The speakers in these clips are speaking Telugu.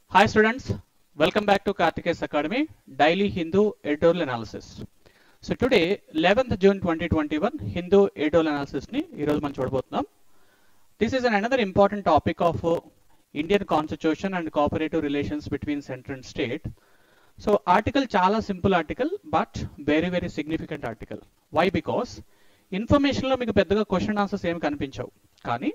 Hi students, welcome back to Kartikesh Academy Daily Hindu Editorial Analysis. So today eleventh June twenty twenty one Hindu editorial analysis ని ఈరోజు మనం చూడబోతున్నాం this is an another important topic of Indian constitution and cooperative relations between centre and state so article చాలా simple article but very very significant article why because ఇన్ఫర్మేషన్లో మీకు పెద్దగా క్వశ్చన్ ఆన్సర్స్ ఏమి కనిపించవు కానీ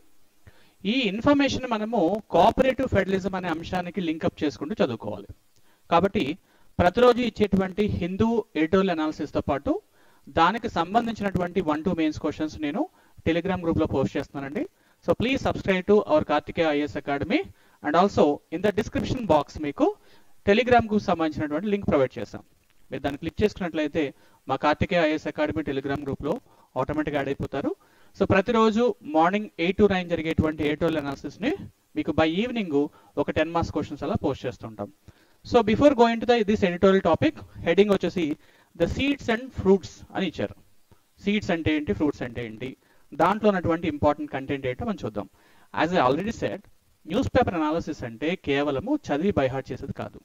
ఈ ఇన్ఫర్మేషన్ మనము కోఆపరేటివ్ ఫెడరలిజం అనే అంశానికి లింకప్ చేసుకుంటూ చదువుకోవాలి కాబట్టి ప్రతిరోజు ఇచ్చేటువంటి హిందూ ఎడిటోరియల్ అనాలిసిస్ తో పాటు దానికి సంబంధించినటువంటి వన్ టూ మెయిన్స్ క్వశ్చన్స్ నేను టెలిగ్రామ్ గ్రూప్ లో పోస్ట్ చేస్తున్నానండి so please subscribe to our Karthikeya IAS academy and also in the description box మీకు టెలిగ్రామ్ కు సంబంధించినటువంటి లింక్ ప్రొవైడ్ చేస్తాం మీరు దాన్ని క్లిక్ చేసుకున్నట్లయితే మా Karthikeya IAS academy Telegram group లో ఆటోమేటిక్గా యాడ్ అయిపోతారు సో ప్రతిరోజు మార్నింగ్ ఎయిట్ టు నైన్ జరిగేటువంటి ఎయిటోల్ అనాలిసిస్ ని మీకు బై ఈవినింగ్ ఒక టెన్ మార్క్స్ క్వశ్చన్స్ అలా పోస్ట్ చేస్తుంటాం so before going to the this editorial topic heading వచ్చేసి ద సీడ్స్ అండ్ ఫ్రూట్స్ అని ఇచ్చారు సీడ్స్ అంటే ఏంటి ఫ్రూట్స్ అంటే ఏంటి దాంట్లో ఉన్నటువంటి ఇంపార్టెంట్ కంటెంట్ ఏంటో మనం చూద్దాం as I already said news paper analysis అంటే కేవలము చదివి బైహార్ట్ చేసేది కాదు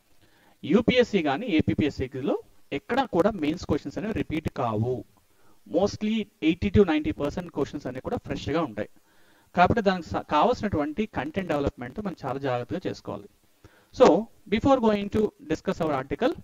యూపీఎస్సీ కానీ ఏపీఎస్సీలో ఎక్కడ కూడా మెయిన్స్ క్వశ్చన్స్ అనేవి రిపీట్ కావు mostly eighty to ninety percent questions అన్ని కూడా ఫ్రెష్గా ఉంటాయి కాబట్టి దానికి స- కావాల్సినటువంటి కంటెంట్ డెవలప్మెంట్ మనం చాలా జాగ్రత్తగా చేసుకోవాలి so before going to discuss our article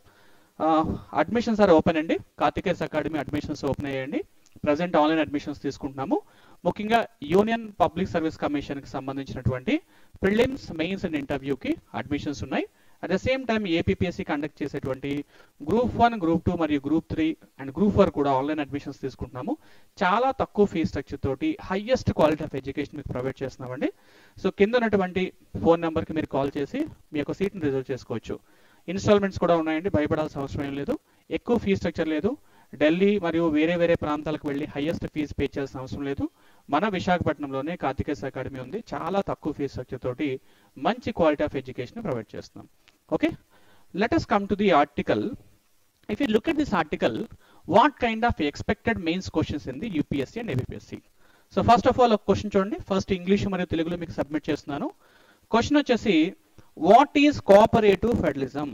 admissions are open అండి కార్తికేయస్ అకాడమీ అడ్మిషన్స్ ఓపెన్ అయ్యాయండి ప్రజెంట్ ఆన్లైన్ అడ్మిషన్స్ తీసుకుంటున్నాము ముఖ్యంగా యూనియన్ పబ్లిక్ సర్వీస్ కమిషన్కి సంబంధించినటువంటి ప్రిలిమ్స్ మెయిన్స్ అండ్ ఇంటర్వ్యూకి అడ్మిషన్స్ ఉన్నాయి at the same time APSC conduct చేసేటువంటి గ్రూప్ వన్ గ్రూప్ టూ మరియు group three and group four కూడా ఆన్లైన్ అడ్మిషన్స్ తీసుకుంటున్నాము చాలా తక్కువ ఫీ స్ట్రక్చర్ తోటి హైయెస్ట్ క్వాలిటీ ఆఫ్ ఎడ్యుకేషన్ మీకు ప్రొవైడ్ చేస్తున్నామండి సో కింద ఉన్నటువంటి ఫోన్ నెంబర్కి మీరు కాల్ చేసి మీ యొక్క సీట్ని రిజర్వ్ చేసుకోవచ్చు ఇన్స్టాల్మెంట్స్ కూడా ఉన్నాయండి భయపడాల్సిన అవసరం ఏం లేదు ఎక్కువ ఫీ స్ట్రక్చర్ లేదు ఢిల్లీ మరియు వేరే వేరే ప్రాంతాలకు వెళ్ళి హైయెస్ట్ ఫీజు పే చేయాల్సిన అవసరం లేదు మన విశాఖపట్నంలోనే కార్తికేయస్ అకాడమీ ఉంది చాలా తక్కువ ఫీ స్ట్రక్చర్ తోటి మంచి క్వాలిటీ ఆఫ్ ఎడ్యుకేషన్ ప్రొవైడ్ చేస్తున్నాం okay let us come to the article if you look at this article what kind of expected mains questions in the UPSC and APSC so first of all ఒక క్వశ్చన్ చూడండి ఫస్ట్ ఇంగ్లీష్ మరియు తెలుగులో మీకు సబ్మిట్ చేస్తున్నాను క్వశ్చన్ వచ్చేసి what is cooperative federalism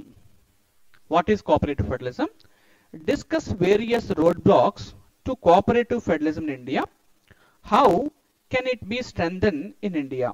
what is cooperative federalism discuss various road blocks to cooperative federalism in India how can it B strengthen in India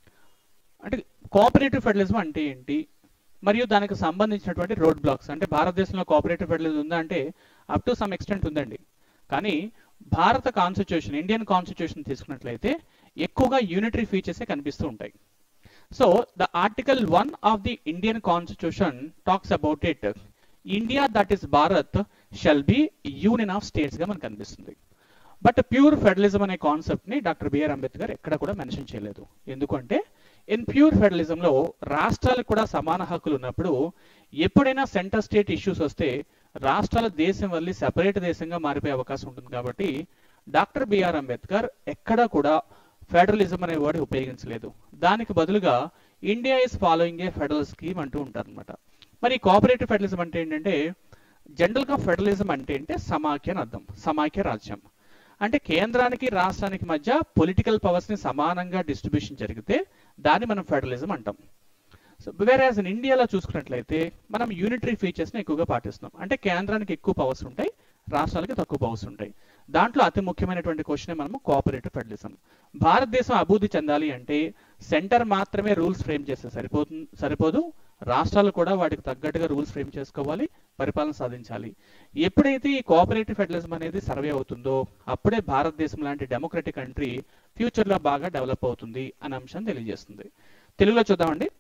అంటే కోఆపరేటివ్ ఫెడరలిజం అంటే ఏంటి మరియు దానికి సంబంధించినటువంటి రోడ్ బ్లాక్స్ అంటే భారతదేశంలో కోఆపరేటివ్ ఫెడరలిజం ఉందా అంటే అప్ టు సమ్ ఎక్స్టెంట్ ఉందండి కానీ భారత కాన్స్టిట్యూషన్ ఇండియన్ కాన్స్టిట్యూషన్ తీసుకున్నట్లయితే ఎక్కువగా యూనిటరీ ఫీచర్సే కనిపిస్తూ ఉంటాయి so the article one of the Indian constitution talks about it India that is Bharat shall be union of states గా మనకు కనిపిస్తుంది బట్ ప్యూర్ ఫెడరలిజం అనే కాన్సెప్ట్ ని డాక్టర్ బిఆర్ అంబేద్కర్ ఎక్కడ కూడా మెన్షన్ చేయలేదు ఎందుకంటే ఇన్ ప్యూర్ ఫెడరలిజం లో రాష్ట్రాలకు కూడా సమాన హక్కులు ఉన్నప్పుడు ఎప్పుడైనా సెంటర్ స్టేట్ ఇష్యూస్ వస్తే రాష్ట్రాల దేశం వల్లి సెపరేట్ దేశంగా మారిపోయే అవకాశం ఉంటుంది కాబట్టి డాక్టర్ బిఆర్ అంబేద్కర్ ఎక్కడా కూడా ఫెడరలిజం అనే వర్డ్ ఉపయోగించలేదు దానికి బదులుగా India is following a federal scheme అంటూ ఉంటారనమాట మరి కోఆపరేటివ్ ఫెడరలిజం అంటే ఏంటంటే జనరల్ గా ఫెడరలిజం అంటే ఏంటే సమాఖ్య అని అర్థం సమాఖ్య రాజ్యం అంటే కేంద్రానికి రాష్ట్రానికి మధ్య పొలిటికల్ పవర్స్ ని సమానంగా డిస్ట్రిబ్యూషన్ జరిగితే దాన్ని మనం ఫెడరలిజం అంటాం సో వేరే ఇన్ ఇండియాలో చూసుకున్నట్లయితే మనం యూనిటరీ ఫీచర్స్ ని ఎక్కువగా పాటిస్తున్నాం అంటే కేంద్రానికి ఎక్కువ పవర్స్ ఉంటాయి రాష్ట్రాలకి తక్కువ పవర్స్ ఉంటాయి దాంట్లో అతి ముఖ్యమైనటువంటి క్వశ్చన్ మనము కోఆపరేటివ్ ఫెడరలిజం భారతదేశం అభివృద్ధి చెందాలి అంటే సెంటర్ మాత్రమే రూల్స్ ఫ్రేమ్ చేస్తే సరిపోతుంది సరిపోదు రాష్ట్రాలు కూడా వాటికి తగ్గట్టుగా రూల్స్ ఫ్రేమ్ చేసుకోవాలి పరిపాలన సాధించాలి ఎప్పుడైతే ఈ కోఆపరేటివ్ ఫెడరలిజం అనేది సర్వే అవుతుందో అప్పుడే భారతదేశం లాంటి డెమోక్రటిక్ కంట్రీ ఫ్యూచర్ లో బాగా డెవలప్ అవుతుంది అనే అంశం తెలియజేస్తుంది తెలుగులో చూద్దామండి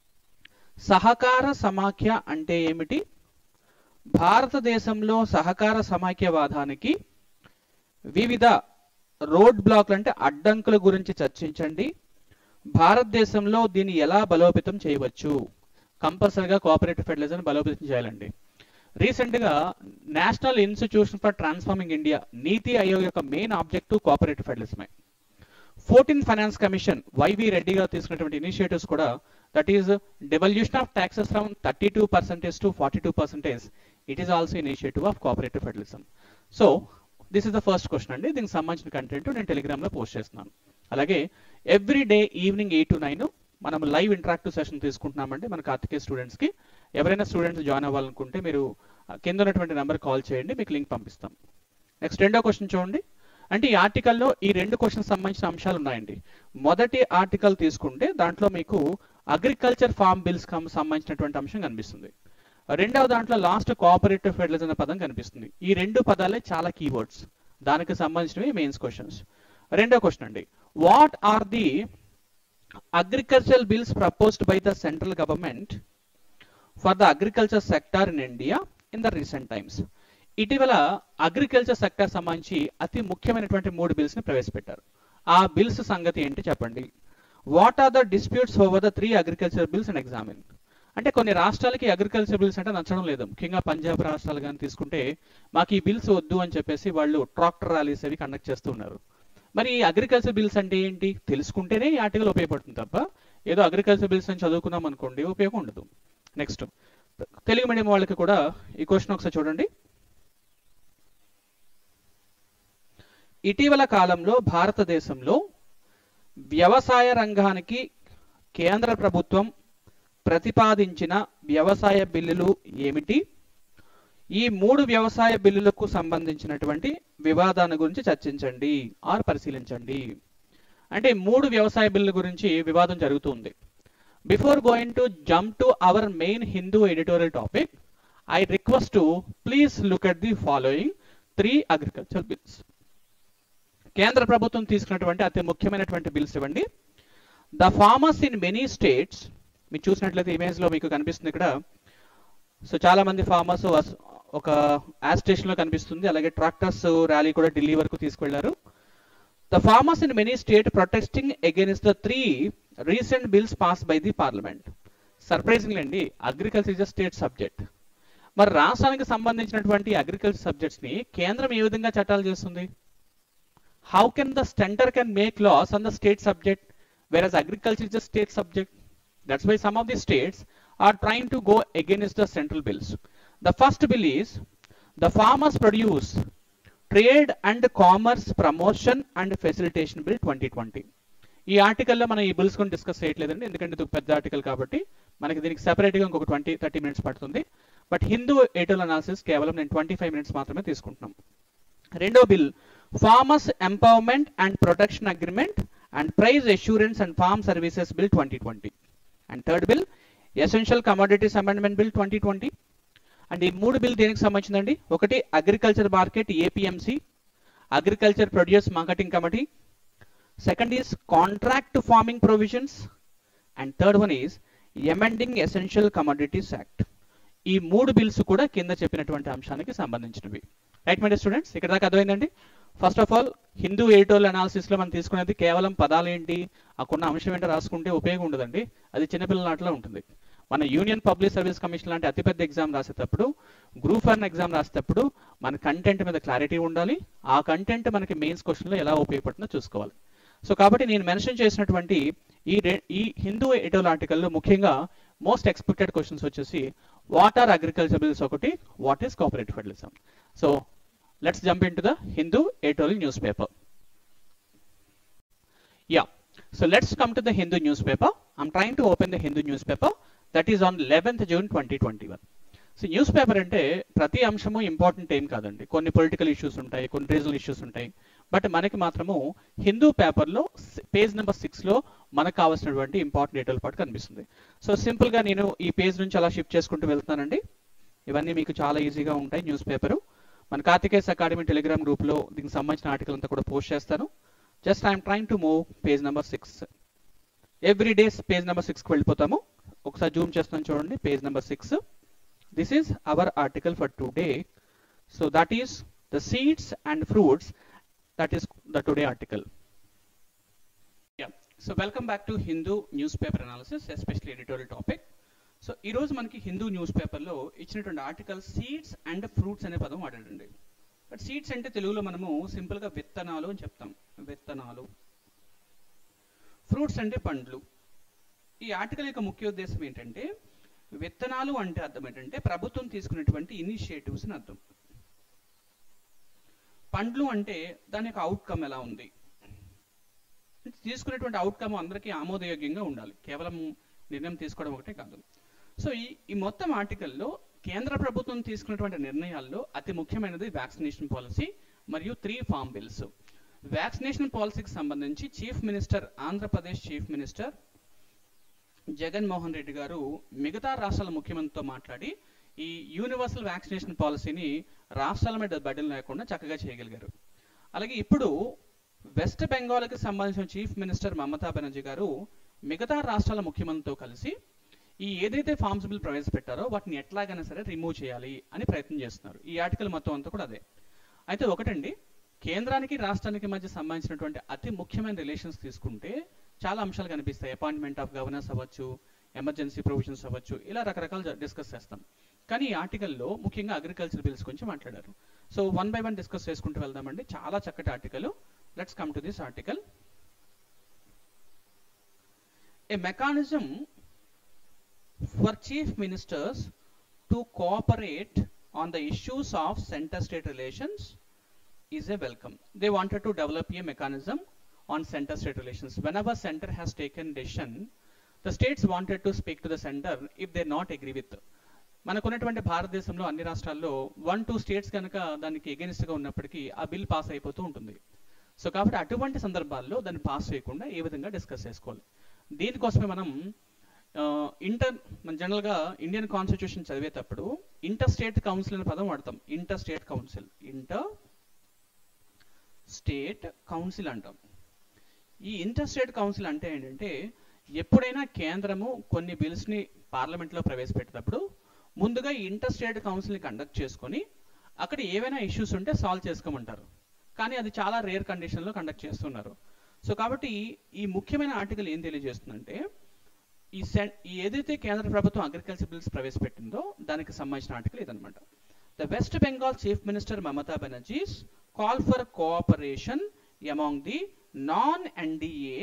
సహకార సమాఖ్య అంటే ఏమిటి భారతదేశంలో సహకార సమాఖ్యవాదానికి వివిధ రోడ్ బ్లాక్లు అంటే అడ్డంకుల గురించి చర్చించండి భారతదేశంలో దీన్ని ఎలా బలోపేతం చేయవచ్చు కంపల్సరిగా కోఆపరేటివ్ ఫెడరలిజం బలోపేతం చేయాలండి రీసెంట్ గా national institution for transforming India NITI Aayog యొక్క మెయిన్ ఆబ్జెక్టివ్ కోఆపరేటివ్ ఫెడరలిజమే fourteenth finance commission YV Reddy గారు తీసుకున్నటువంటి ఇనిషియేటివ్స్ కూడా that is devolution of taxes from thirty two percentage to forty two percentage it is also initiative of cooperative federalism so this is the first question అండి దీనికి సంబంధించిన కంటెంట్ నేను టెలిగ్రామ్ లో పోస్ట్ చేస్తున్నాను అలాగే every day evening eight to nine మనం లైవ్ ఇంటరాక్టివ్ సెషన్ తీసుకుంటున్నామండి మన కార్తికేయ స్టూడెంట్స్కి ఎవరైనా స్టూడెంట్స్ జాయిన్ అవ్వాలనుకుంటే మీరు ఆ, కింద ఉన్నటువంటి నెంబర్ కాల్ చేయండి మీకు లింక్ పంపిస్తాం నెక్స్ట్ రెండో క్వశ్చన్ చూడండి అంటే ఈ ఆర్టికల్లో ఈ రెండు క్వశ్చన్ సంబంధించిన అంశాలు ఉన్నాయండి మొదటి ఆర్టికల్ తీసుకుంటే దాంట్లో మీకు అగ్రికల్చర్ ఫార్మ్ బిల్స్ సంబంధించినటువంటి అంశం కనిపిస్తుంది రెండవ దాంట్లో లాస్ట్ కోఆపరేటివ్ ఫెడరలిజం అనే పదం కనిపిస్తుంది ఈ రెండు పదాలే చాలా కీవర్డ్స్ దానికి సంబంధించినవి మెయిన్స్ క్వశ్చన్స్ రెండో క్వశ్చన్ అండి what are the agricultural bills proposed by the central government for the agriculture sector in India in the recent times ఇటీవల అగ్రికల్చర్ సెక్టార్ సంబంధించి అతి ముఖ్యమైనటువంటి మూడు బిల్స్ ని ప్రవేశపెట్టారు ఆ బిల్స్ సంగతి ఏంటి చెప్పండి what are the disputes over the three agriculture bills and examine అంటే కొన్ని రాష్ట్రాలకి అగ్రికల్చర్ బిల్స్ అంటే నచ్చడం లేదు ముఖ్యంగా పంజాబ్ రాష్ట్రాలు కానీ తీసుకుంటే మాకు ఈ బిల్స్ వద్దు అని చెప్పేసి వాళ్ళు ట్రాక్టర్ ర్యాలీస్ అవి కండక్ట్ చేస్తూ ఉన్నారు మరి ఈ అగ్రికల్చర్ బిల్స్ అంటే ఏంటి తెలుసుకుంటేనే ఈ ఆర్టికల్ ఉపయోగపడుతుంది తప్ప ఏదో అగ్రికల్చర్ బిల్స్ అని చదువుకున్నాం అనుకోండి ఉపయోగం ఉండదు నెక్స్ట్ తెలుగు మీడియం వాళ్ళకి కూడా ఈ క్వశ్చన్ ఒకసారి చూడండి ఇటీవల కాలంలో భారతదేశంలో వ్యవసాయ రంగానికి కేంద్ర ప్రభుత్వం ప్రతిపాదించిన వ్యవసాయ బిల్లులు ఏమిటి ఈ మూడు వ్యవసాయ బిల్లులకు సంబంధించినటువంటి వివాదాన్ని గురించి చర్చించండి ఆర్ పరిశీలించండి అంటే ఈ మూడు వ్యవసాయ బిల్లుల గురించి వివాదం జరుగుతుంది before going to jump to our main Hindu editorial topic I request to please look at the following three agriculture bills కేంద్ర ప్రభుత్వం తీసుకున్నటువంటి అతి ముఖ్యమైనటువంటి బిల్స్ ఇవ్వండి the farmers in many states మీరు చూసినట్లయితే ఇమేజ్ లో మీకు కనిపిస్తుంది ఇక్కడ సో చాలా మంది ఫార్మర్స్ ఒక యాజ్ స్టేషన్ లో కనిపిస్తుంది అలాగే ట్రాక్టర్స్ ర్యాలీ కూడా ఢిల్లీ వరకు తీసుకెళ్లారు the farmers in many state protesting against the three recent bills pass by the parliament surprising అండి agriculture is a state subject మరి రాష్ట్రానికి సంబంధించినటువంటి అగ్రికల్చర్ సబ్జెక్ట్స్ ని కేంద్రం ఏ విధంగా చట్టాలు చేస్తుంది how can the centre can make laws on the state subject whereas agriculture is a state subject. That's why some of the states are trying to go against the central bills. The first bill is the Farmers Produce Trade and Commerce Promotion and Facilitation Bill 2020. ఈ ఆర్టికల్లో మనం ఈ బిల్స్ కొని డిస్కస్ చేయట్లేదండి ఎందుకంటే ఇది ఒక పెద్ద ఆర్టికల్ కాబట్టి మనకి దీనికి సెపరేట్గా ఇంకొక ట్వంటీ థర్టీ మినిట్స్ పడుతుంది బట్ హిందూ ఎయిటల్ అనాలిసిస్ కేవలం నేను ట్వంటీ ఫైవ్ మినిట్స్ మాత్రమే తీసుకుంటున్నాం రెండో bill farmers empowerment and protection agreement and price assurance and farm services bill twenty twenty and third bill essential commodities amendment bill twenty twenty and ఈ మూడు బిల్ దేనికి సంబంధించిందండి ఒకటి agriculture market APMC agriculture produce marketing committee second is contract farming provisions and third one is amending essential commodities act ఈ మూడు బిల్స్ కూడా కింద చెప్పినటువంటి అంశానికి సంబంధించినవి రైట్ మై స్టూడెంట్స్ ఇక్కడ దాకా అర్థమైందండి first of all Hindu editorial analysis లో మనం తీసుకునేది కేవలం పదాలు ఏంటి అక్కడున్న అంశం ఏంటో రాసుకుంటే ఉపయోగం ఉండదండి అది చిన్నపిల్లల నాట్లో ఉంటుంది మన యూనియన్ పబ్లిక్ సర్వీస్ కమిషన్ లాంటి అతిపెద్ద ఎగ్జామ్ రాసేటప్పుడు గ్రూప్ వన్ ఎగ్జామ్ రాసేటప్పుడు మన కంటెంట్ మీద క్లారిటీ ఉండాలి ఆ కంటెంట్ మనకి మెయిన్స్ క్వశ్చన్లో ఎలా ఉపయోగపడుతుందో చూసుకోవాలి సో కాబట్టి నేను మెన్షన్ చేసినటువంటి ఈ రె ఈ హిందూ ఎడిటోరియల్ ఆర్టికల్లో ముఖ్యంగా మోస్ట్ ఎక్స్పెక్టెడ్ క్వశ్చన్స్ వచ్చేసి వాట్ ఆర్ అగ్రికల్చర్ బిల్స్ ఒకటి what is cooperative federalism so let's jump into the Hindu editorial newspaper. Yeah, so let's come to the Hindu newspaper. I'm trying to open the Hindu newspaper that is on 11th June 2021. So news paper అంటే ప్రతి అంశము ఇంపార్టెంట్ ఏం కాదండి కొన్ని పొలిటికల్ ఇష్యూస్ ఉంటాయి కొన్ని రీజనల్ ఇష్యూస్ ఉంటాయి బట్ మనకి మాత్రము హిందూ పేపర్లో పేజ్ నెంబర్ సిక్స్లో మనకు కావాల్సినటువంటి ఇంపార్టెంట్ డీటెయిల్ పాటు కనిపిస్తుంది సో సింపుల్గా నేను ఈ పేజ్ నుంచి అలా షిఫ్ట్ చేసుకుంటూ వెళ్తున్నానండి ఇవన్నీ మీకు చాలా ఈజీగా ఉంటాయి న్యూస్ పేపరు మన కార్తికేస్ అకాడమీ టెలిగ్రామ్ గ్రూప్లో దీనికి సంబంధించిన ఆర్టికల్ అంతా కూడా పోస్ట్ చేస్తాను just I'm trying to move page number six every days page number సిక్స్కి వెళ్ళిపోతాము ఒకసారి జూమ్ చేస్తాను చూడండి page number six this is our article for today so that is the seeds and fruits that is the today article so welcome back to Hindu news paper analysis especially editorial topic so ఈ రోజు మనకి హిందూ న్యూస్ పేపర్లో ఇచ్చినటువంటి ఆర్టికల్ సీడ్స్ అండ్ ఫ్రూట్స్ అనే పదం వాడాడండి బట్ సీడ్స్ అంటే తెలుగులో మనము సింపుల్గా విత్తనాలు అని చెప్తాం విత్తనాలు ఫ్రూట్స్ అంటే పండ్లు ఈ ఆర్టికల్ యొక్క ముఖ్య ఉద్దేశం ఏంటంటే విత్తనాలు అంటే అర్థం ఏంటంటే ప్రభుత్వం తీసుకున్నటువంటి ఇనిషియేటివ్స్ అని అర్థం పండ్లు అంటే దాని యొక్క అవుట్కమ్ ఎలా ఉంది తీసుకునేటువంటి అవుట్కమ్ అందరికీ ఆమోదయోగ్యంగా ఉండాలి కేవలం నిర్ణయం తీసుకోవడం ఒకటే కాదు సో ఈ ఈ మొత్తం ఆర్టికల్లో కేంద్ర ప్రభుత్వం తీసుకున్నటువంటి నిర్ణయాల్లో అతి ముఖ్యమైనది వ్యాక్సినేషన్ పాలసీ మరియు త్రీ ఫామ్ బిల్స్ వ్యాక్సినేషన్ పాలసీకి సంబంధించి chief minister Andhra Pradesh chief minister Jaganmohan Reddy గారు మిగతా రాష్ట్రాల ముఖ్యమంత్రితో మాట్లాడి ఈ యూనివర్సల్ వ్యాక్సినేషన్ పాలసీని రాష్ట్రాల మీద బడ్డలు లేకుండా చక్కగా చేయగలిగారు అలాగే ఇప్పుడు వెస్ట్ బెంగాల్కి సంబంధించిన చీఫ్ మినిస్టర్ మమతా బెనర్జీ గారు మిగతా రాష్ట్రాల ముఖ్యమంత్రితో కలిసి ఈ ఏదైతే ఫార్మ్స్ బిల్ ప్రవేశపెట్టారో వాటిని ఎట్లాగైనా సరే రిమూవ్ చేయాలి అని ప్రయత్నం చేస్తున్నారు ఈ ఆర్టికల్ మొత్తం అంతా కూడా అదే అయితే ఒకటండి కేంద్రానికి రాష్ట్రానికి మధ్య సంబంధించినటువంటి అతి ముఖ్యమైన రిలేషన్స్ తీసుకుంటే చాలా అంశాలు కనిపిస్తాయి అపాయింట్మెంట్ ఆఫ్ గవర్నర్స్ అవ్వచ్చు ఎమర్జెన్సీ ప్రొవిజన్స్ అవ్వచ్చు ఇలా రకరకాలు డిస్కస్ చేస్తాం కానీ ఈ ఆర్టికల్లో ముఖ్యంగా అగ్రికల్చర్ బిల్స్ గురించి మాట్లాడారు so one by one discuss చేసుకుంటూ వెళ్దామండి చాలా చక్కటి article let's come to this article a mechanism for chief ministers to cooperate on the issues of center-state relations is a welcome. They wanted to develop a mechanism on center-state relations. Whenever center has taken decision, the states wanted to speak to the center if they not agree with. మనకున్నటువంటి భారతదేశంలో అన్ని రాష్ట్రాల్లో వన్ టూ స్టేట్స్ కనుక దానికి ఎగెనిస్ట్గా ఉన్నప్పటికీ ఆ బిల్ పాస్ అయిపోతూ ఉంటుంది సో కాబట్టి అటువంటి సందర్భాల్లో దాన్ని పాస్ చేయకుండా ఏ విధంగా డిస్కస్ చేసుకోవాలి దీనికోసమే మనం ఇంటర్ మన జనరల్గా ఇండియన్ కాన్స్టిట్యూషన్ చదివేటప్పుడు ఇంటర్ స్టేట్ కౌన్సిల్ అనే పదం వాడతాం inter state council inter state council అంటాం ఈ ఇంటర్ స్టేట్ కౌన్సిల్ అంటే ఏంటంటే ఎప్పుడైనా కేంద్రము కొన్ని బిల్స్ని పార్లమెంట్లో ప్రవేశపెట్టినప్పుడు ముందుగా ఈ ఇంటర్ స్టేట్ కౌన్సిల్ని కండక్ట్ చేసుకొని అక్కడ ఏవైనా ఇష్యూస్ ఉంటే సాల్వ్ చేసుకోమంటారు కానీ అది చాలా రేర్ కండిషన్లో కండక్ట్ చేస్తున్నారు సో కాబట్టి ఈ ముఖ్యమైన ఆర్టికల్ ఏం తెలియజేస్తుందంటే ఈ సెన్ ఈ ఏదైతే కేంద్ర ప్రభుత్వం అగ్రికల్చర్ బిల్స్ ప్రవేశపెట్టిందో దానికి సంబంధించిన ఆర్టికల్ ఇదనమాట the West Bengal chief minister Mamata Banerjee's call for cooperation among the non NDA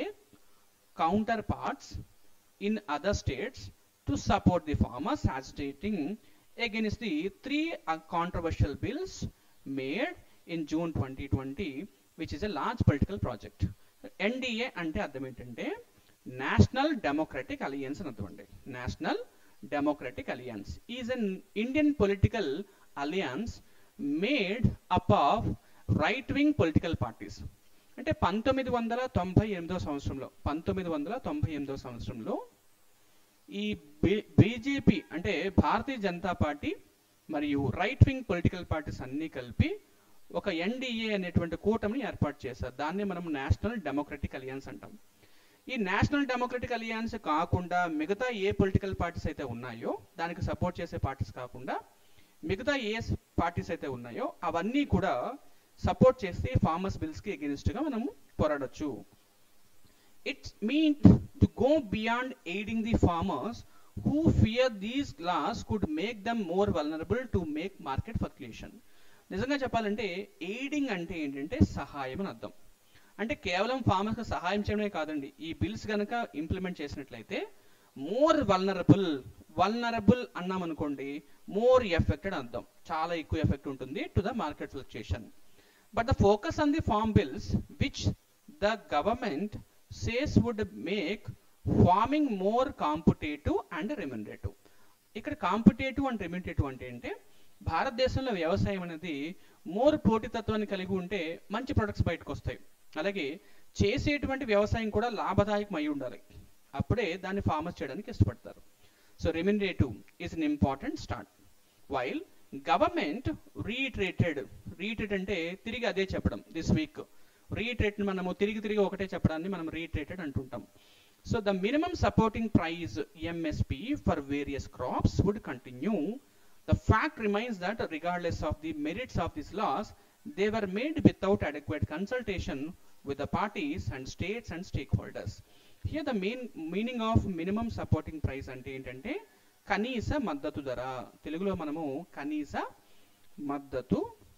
counterparts in other states to support the farmers agitating against the three uh, controversial bills made in June 2020 which is a large political project. NDA అంటే అర్థం ఏంటంటే నేషనల్ డెమోక్రటిక్ అలియన్స్ అని అర్థం అండి national democratic alliance is an Indian political alliance made up of right wing political parties అంటే పంతొమ్మిది వందల తొంభై ఎనిమిదవ సంవత్సరంలో పంతొమ్మిది వందల తొంభై ఎనిమిదవ సంవత్సరంలో ఈ బీజేపీ అంటే భారతీయ జనతా పార్టీ మరియు రైట్ వింగ్ పొలిటికల్ పార్టీస్ అన్నీ కలిపి ఒక ఎన్డీఏ అనేటువంటి కూటమిని ఏర్పాటు చేశారు దాన్ని మనం నేషనల్ డెమోక్రటిక్ అలియన్స్ అంటాం ఈ నేషనల్ డెమోక్రటిక్ అలియన్స్ కాకుండా మిగతా ఏ పొలిటికల్ పార్టీస్ అయితే ఉన్నాయో దానికి సపోర్ట్ చేసే పార్టీస్ కాకుండా మిగతా ఏ పార్టీస్ అయితే ఉన్నాయో అవన్నీ కూడా సపోర్ట్ చేస్తే ఫార్మర్స్ బిల్స్కి ఎగెనిస్ట్గా మనం పోరాడొచ్చు it's mean to go beyond aiding the farmers who fear these laws could make them more vulnerable to make market fluctuation నిజంగా చెప్పాలంటే ఎయిడింగ్ అంటే ఏంటంటే సహాయం అని అర్థం అంటే కేవలం ఫార్మర్స్కి సహాయం చేయడమే కాదండి ఈ బిల్స్ కనుక ఇంప్లిమెంట్ చేసినట్లయితే మోర్ వల్నరబుల్ వల్నరబుల్ అన్నామనుకోండి మోర్ ఎఫెక్టెడ్ అర్థం చాలా ఎక్కువ ఎఫెక్ట్ ఉంటుంది to the market fluctuation but the focus on the farm bills which the government says would make farming more competitive and remunerative ఇక్కడ కాంపిటేటివ్ అండ్ రెమ్యునరేటివ్ అంటే ఏంటంటే భారతదేశంలో వ్యవసాయం అనేది మోర్ పోటీతత్వాన్ని కలిగి ఉంటే మంచి ప్రొడక్ట్స్ బయటకు వస్తాయి అలాగే చేసేటువంటి వ్యవసాయం కూడా లాభదాయకం అయి ఉండాలి అప్పుడే దాన్ని ఫార్మర్స్ చేయడానికి ఇష్టపడతారు so remunerative is an important start while government reiterated reiterate అంటే తిరిగి అదే చెప్పడం దిస్ వీక్ రీట్రేట్ మనము తిరిగి తిరిగి ఒకటే చెప్పడాన్ని మనం రీట్రేటెడ్ అంటుంటాం so the minimum supporting price MSP for various crops would continue The fact remains that regardless of the merits of these laws, they were made without adequate consultation with the parties and states and stakeholders. Here the main meaning of minimum supporting price అంటే ఏంటంటే కనీస మద్దతు ధర తెలుగులో మనము కనీస మద్దతు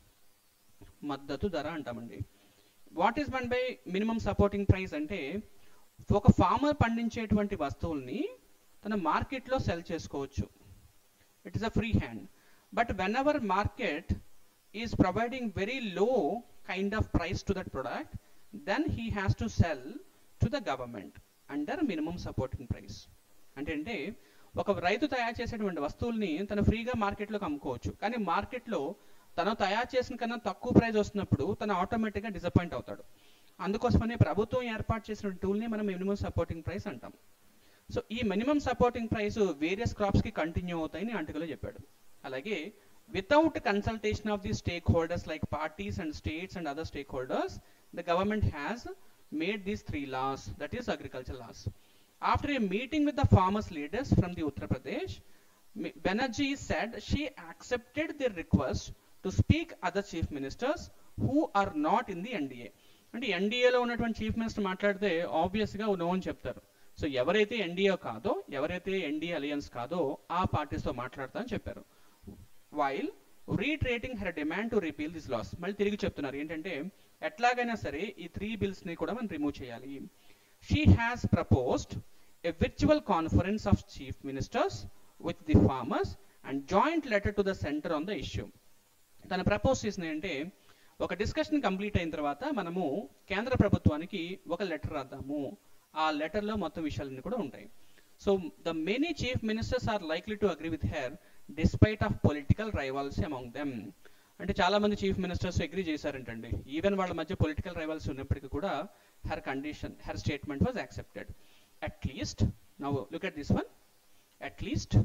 మద్దతు ధర అంటామండి what is one by minimum supporting price అంటే ఒక ఫార్మర్ పండించేటువంటి వస్తువుల్ని తన మార్కెట్లో సెల్ చేసుకోవచ్చు it is a free hand but whenever market is providing very low kind of price to that product then he has to sell to the government under minimum supporting price అంటే అంటే ఒక రైతు తయారు చేసేటువంటి వస్తువుల్ని తను ఫ్రీగా మార్కెట్లోకి అమ్ముకోవచ్చు కానీ మార్కెట్లో తను తయారు చేసిన కన్నా తక్కువ ప్రైస్ వస్తున్నప్పుడు తను ఆటోమేటిక్గా డిసప్పాయింట్ అవుతాడు అందుకోసమనే ప్రభుత్వం ఏర్పాటు చేసిన టూల్ని మనం మినిమం సపోర్టింగ్ ప్రైస్ అంటాం సో ఈ మినిమం సపోర్టింగ్ ప్రైస్ వేరియస్ క్రాప్స్కి కంటిన్యూ అవుతాయని ఆర్టికల్లో చెప్పాడు అలాగే without consultation of the stakeholders like parties and states and other stakeholders the government has made these three laws, that is agriculture laws. After a meeting with the farmers leaders from the Uttar Pradesh, Mi- Banerjee said she accepted their request to speak other chief ministers who are not in the NDA. అంటే ఎన్డీఏలో ఉన్నటువంటి చీఫ్ మినిస్టర్ మాట్లాడితే ఆబ్వియస్గా నో అని చెప్తారు సో ఎవరైతే ఎన్డీఏ కాదో ఎవరైతే ఎన్డీఏ అలయన్స్ కాదో ఆ పార్టీస్తో మాట్లాడతా అని చెప్పారు while reiterating her demand to repeal this laws మళ్ళీ తిరిగి చెప్తున్నారు ఏంటంటే ఎట్లాగైనా సరే ఈ త్రీ బిల్స్ ని కూడా మనం రిమూవ్ చేయాలి she has proposed a virtual conference of chief ministers with the farmers and joint letter to the centre on the issue తను ప్రపోజ్ చేసింది అంటే ఒక డిస్కషన్ కంప్లీట్ అయిన తర్వాత మనము కేంద్ర ప్రభుత్వానికి ఒక లెటర్ రాద్దాము ఆ లెటర్లో మొత్తం విషయాలన్నీ కూడా ఉంటాయి so the many chief ministers are likely to agree with her despite of political rivals among them అంటే చాలా మంది చీఫ్ మినిస్టర్స్ అగ్రీ చేశారంటండి ఈవెన్ వాళ్ళ మధ్య పొలిటికల్ రైవల్స్ ఉన్నప్పటికీ కూడా her condition her statement was accepted at least now look at this one at least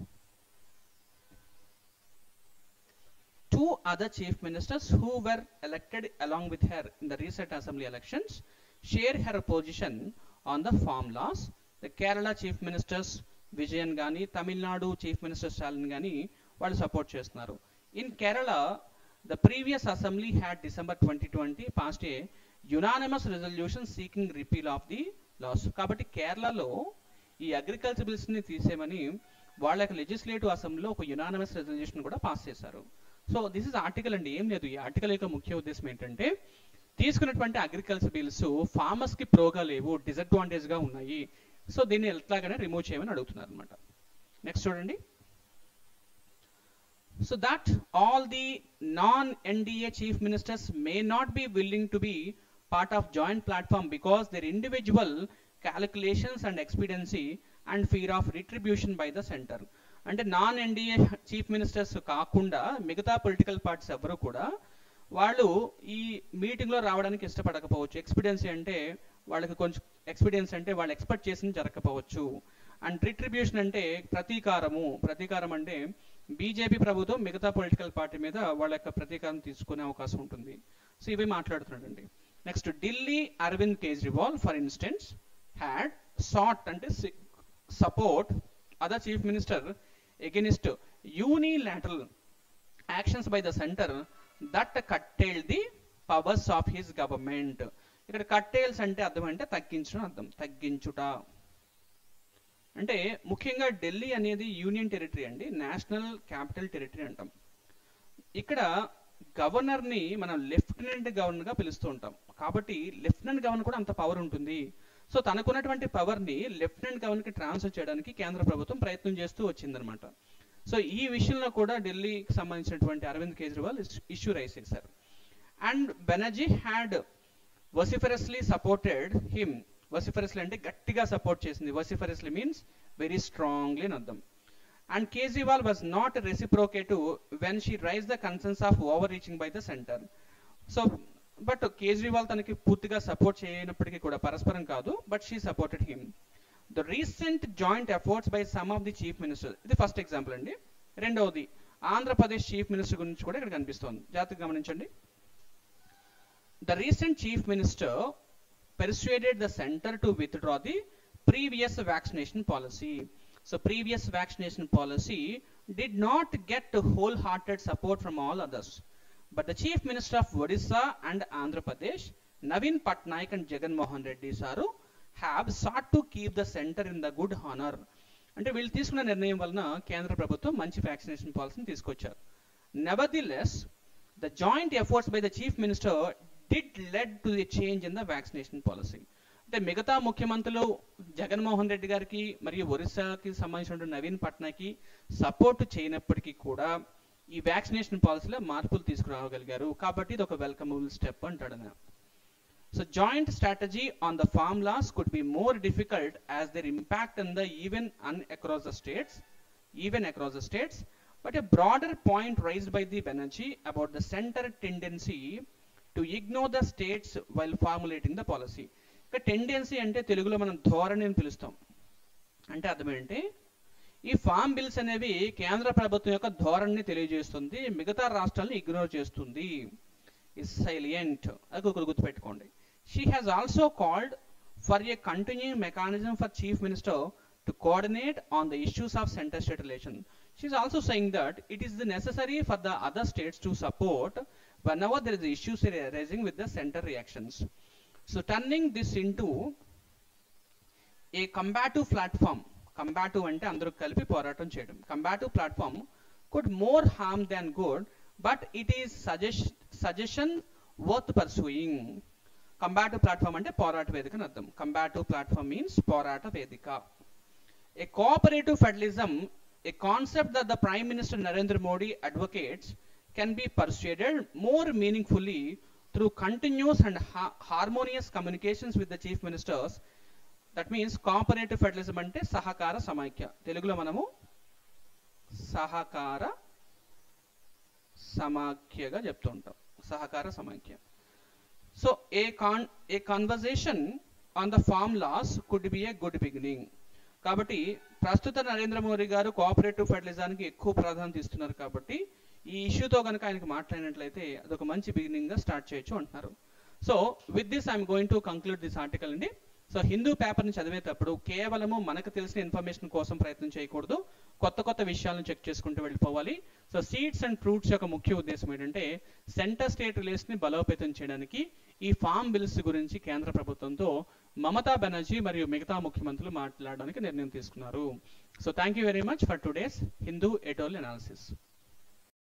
two other chief ministers who were elected along with her in the recent assembly elections share her position on the farm laws. The Kerala chief ministers Vijayan కానీ తమిళనాడు చీఫ్ మినిస్టర్ స్టాలిన్ కానీ వాళ్ళు సపోర్ట్ చేస్తున్నారు in Kerala the previous assembly had December twenty twenty passed a unanimous resolution seeking repeal of the laws కాబట్టి కేరళలో ఈ అగ్రికల్చర్ బిల్స్ ని తీసేయమని వాళ్ళ యొక్క లెజిస్లేటివ్ అసెంబ్లీలో ఒక యునానిమస్ రెజల్యూషన్ కూడా పాస్ చేశారు సో దిస్ ఇస్ ఆర్టికల్ అండి ఏం లేదు ఈ ఆర్టికల్ యొక్క ముఖ్య ఉద్దేశం ఏంటంటే తీసుకున్నటువంటి అగ్రికల్చర్ బిల్స్ ఫార్మర్స్ కి ప్రోగా లేవు డిసడ్వాంటేజ్ గా ఉన్నాయి సో దీన్ని ఎట్లాగానే రిమూవ్ చేయమని అడుగుతున్నారు అనమాట నెక్స్ట్ చూడండి so that all the non NDA chief ministers may not be willing to be part of joint platform because their individual calculations and expediency and fear of retribution by the centre అంటే నాన్ ఎన్డీఏ చీఫ్ మినిస్టర్స్ కాకుండా మిగతా పొలిటికల్ పార్టీస్ ఎవరు కూడా వాళ్ళు ఈ మీటింగ్లో రావడానికి ఇష్టపడకపోవచ్చు ఎక్స్పీరియన్సీ అంటే వాళ్ళకి కొంచెం ఎక్స్పీరియన్స్ అంటే వాళ్ళు ఎక్స్పెక్ట్ చేసింది జరగకపోవచ్చు అండ్ రిట్రిబ్యూషన్ అంటే ప్రతీకారము ప్రతీకారం అంటే బీజేపీ ప్రభుత్వం మిగతా పొలిటికల్ పార్టీ మీద వాళ్ళ యొక్క ప్రతీకారం తీసుకునే అవకాశం ఉంటుంది సో ఇవి మాట్లాడుతున్నాడండి next Delhi Arvind Kejriwal for instance had sought అంటే support other chief minister against unilateral actions by the center that curtailed the powers of his government ఇక్కడ కట్టేల్స్ అంటే అర్థం అంటే తగ్గించడం అర్థం తగ్గించుట అంటే ముఖ్యంగా ఢిల్లీ అనేది యూనియన్ టెరిటరీ అండి నేషనల్ క్యాపిటల్ టెరిటరీ అంటాం ఇక్కడ గవర్నర్ ని మనం లెఫ్టినెంట్ గవర్నర్ గా పిలుస్తూ ఉంటాం కాబట్టి లెఫ్టినెంట్ గవర్నర్ కూడా అంత పవర్ ఉంటుంది సో తనకున్నటువంటి పవర్ ని లెఫ్టినెంట్ గవర్నర్ కి ట్రాన్స్ఫర్ చేయడానికి కేంద్ర ప్రభుత్వం ప్రయత్నం చేస్తూ వచ్చిందనమాట సో ఈ విషయంలో కూడా ఢిల్లీకి సంబంధించినటువంటి అరవింద్ కేజ్రీవాల్ ఇష్యూ రైజ్ చేశారు and Banerjee had vociferously supported him vociferously అంటే గట్టిగా సపోర్ట్ చేసింది వసిఫరస్లీ మీన్స్ వెరీ స్ట్రాంగ్లీ అని అర్థం and Kejriwal was not reciprocative when she raise the concerns of overreaching by the centre so but Kejriwal తనకి పూర్తిగా సపోర్ట్ చేయనప్పటికీ కూడా పరస్పరం కాదు but she supported him the recent joint efforts by some of the chief minister ఇది ఫస్ట్ ఎగ్జాంపుల్ అండి రెండవది ఆంధ్రప్రదేశ్ చీఫ్ మినిస్టర్ గురించి కూడా ఇక్కడ కనిపిస్తోంది జాగ్రత్తగా గమనించండి the recent chief minister persuaded the center to withdraw the previous vaccination policy. So previous vaccination policy did not get wholehearted support from all others. But the Chief Minister of Odisha and Andhra Pradesh, Navin Patnaik and Jagan Mohan Reddy Saru, have sought to keep the center in the good honor. అంటే వీళ్ళు తీసుకున్న నిర్ణయం వలన కేంద్ర ప్రభుత్వం మంచి వ్యాక్సినేషన్ పాలసీని తీసుకొచ్చారు nevertheless the joint efforts by the chief minister did led to the change in the vaccination policy అంటే మిగతా ముఖ్యమంత్రులు జగన్మోహన్ రెడ్డి గారికి మరియు ఒరిస్సాకి సంబంధించిన నవీన్ పట్నాకి సపోర్ట్ చేయనప్పటికీ కూడా ఈ వ్యాక్సినేషన్ పాలసీలో మార్పులు తీసుకురాగలిగారు కాబట్టి ఇది ఒక వెల్కమబుల్ స్టెప్ అంటాడు ఆయన So joint strategy on the farm laws could be more difficult as their impact on the even and across the states, even across the states. But a broader point raised by the Banerjee about the center tendency to ignore the states while formulating the policy. ఇక టెండెన్సీ అంటే తెలుగులో మనం ధోరణి అని పిలుస్తాం అంటే అర్థం ఏంటి ఈ ఫామ్ బిల్స్ అనేవి కేంద్ర ప్రభుత్వం యొక్క ధోరణిని తెలియజేస్తుంది మిగతా రాష్ట్రాలను ఇగ్నోర్ చేస్తుంది ఇస్ సైలియంట్ అది ఒకరు గుర్తుపెట్టుకోండి she has also called for a continuing mechanism for chief minister to coordinate on the issues of centre state relation she is also saying that it is the necessary for the other states to support whenever there is issues raising with the centre reactions so turning this into a combative platform combative అంటే అందరూ కలిపి పోరాటం చేయడం combative platform could more harm than good but it is సజెష్ suggestion worth pursuing combative platform అంటే పోరాట వేదిక అని అర్థం కంబాటివ్ ప్లాట్ఫామ్ మీన్స్ పోరాట వేదిక a cooperative federalism a concept that the prime minister Narendra Modi advocates can be persuaded more meaningfully through continuous and harmonious communications with the chief ministers that means cooperative federalism అంటే సహకార సమైక్య తెలుగులో మనము సహకార సమాఖ్యగా చెప్తూ ఉంటాం సహకార సమైక్య so a con a conversation on the farm laws could be a good beginning కాబట్టి ప్రస్తుత నరేంద్ర మోడీ గారు కోఆపరేటివ్ ఫెడరలిజానికి ఎక్కువ ప్రాధాన్యత ఇస్తున్నారు కాబట్టి ఈ ఇష్యూతో కనుక ఆయనకి మాట్లాడినట్లయితే అదొక మంచి బిగినింగ్ గా స్టార్ట్ చేయొచ్చు అంటున్నారు so with this I'm going to conclude this article అండి సో హిందూ పేపర్ని చదివేటప్పుడు కేవలము మనకు తెలిసిన ఇన్ఫర్మేషన్ కోసం ప్రయత్నం చేయకూడదు కొత్త కొత్త విషయాలను చెక్ చేసుకుంటూ వెళ్ళిపోవాలి సో సీడ్స్ అండ్ ఫ్రూట్స్ యొక్క ముఖ్య ఉద్దేశం ఏంటంటే సెంటర్ స్టేట్ రిలేషన్ ని బలోపేతం చేయడానికి ఈ ఫామ్ బిల్స్ గురించి కేంద్ర ప్రభుత్వంతో మమతా బెనర్జీ మరియు మిగతా ముఖ్యమంత్రులు మాట్లాడడానికి నిర్ణయం తీసుకున్నారు so thank you very much for today's Hindu ఎటోల్ అనాలిసిస్